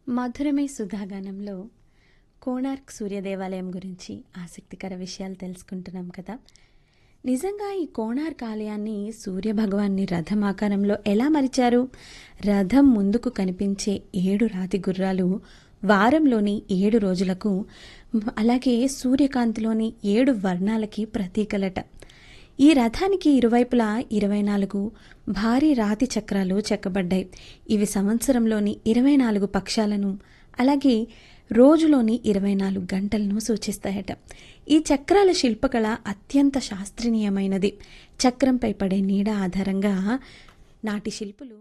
మధురమే సుధాగానంలో కోణార్క్ సూర్య దేవాలయం గురించి ఆసక్తికర విషయాలు తెలుసుకుంటున్నాం కదా నిజంగా ఈ కోణార్క్ ఆలయాన్ని సూర్య భగవాన్ని రథం ఆకారంలో ఎలా మరిచారు రథం ముందుకు కనిపించే ఏడు రాతి గుర్రాలు వారంలోని ఏడు రోజులకు మ్, అలాగే సూర్యకాంతిలోని ఏడు వర్ణాలకి ప్రతీకలట ఈ రథానికి ఇరువైపులా ఇరవై నాలుగు భారీ రాతి చక్రాలు చెక్కబడ్డాయి ఇవి సంవత్సరంలోని ఇరవై నాలుగు పక్షాలను అలాగే రోజులోని ఇరవై నాలుగు గంటలను సూచిస్తాయట ఈ చక్రాల శిల్పకళ అత్యంత శాస్త్రీయమైనది చక్రంపై పడే నీడ ఆధారంగా నాటి శిల్పులు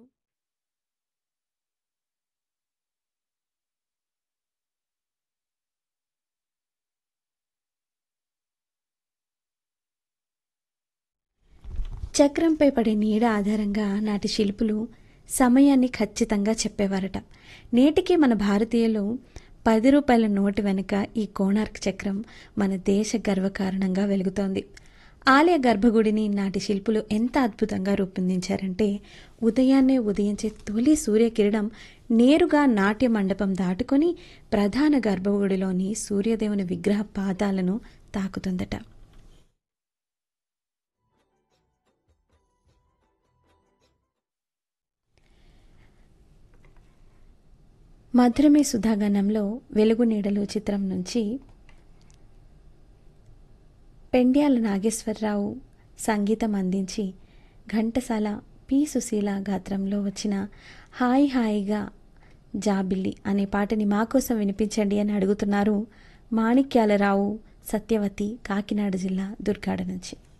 చక్రంపై పడే నీడ ఆధారంగా నాటి శిల్పులు సమయాన్ని ఖచ్చితంగా చెప్పేవారట నేటికి మన భారతీయులు పది రూపాయల నోటు వెనుక ఈ కోణార్క్ చక్రం మన దేశ గర్వకారణంగా వెలుగుతోంది ఆలయ గర్భగుడిని నాటి శిల్పులు ఎంత అద్భుతంగా రూపొందించారంటే ఉదయాన్నే ఉదయించే తొలి సూర్యకిరణం నేరుగా నాట్య మండపం దాటుకొని ప్రధాన గర్భగుడిలోని సూర్యదేవుని విగ్రహ పాదాలను తాకుతుందట మధురమే సుధాగనంలో వెలుగు నీడలు చిత్రం నుంచి పెండ్యాల నాగేశ్వరరావు సంగీతం అందించి ఘంటసాల పి సుశీల గాత్రంలో వచ్చిన హాయ్ హాయిగా జాబిల్లి అనే పాటని మా కోసం వినిపించండి అని అడుగుతున్నారు మాణిక్యాలరావు సత్యవతి కాకినాడ జిల్లా దుర్గాడ నుంచి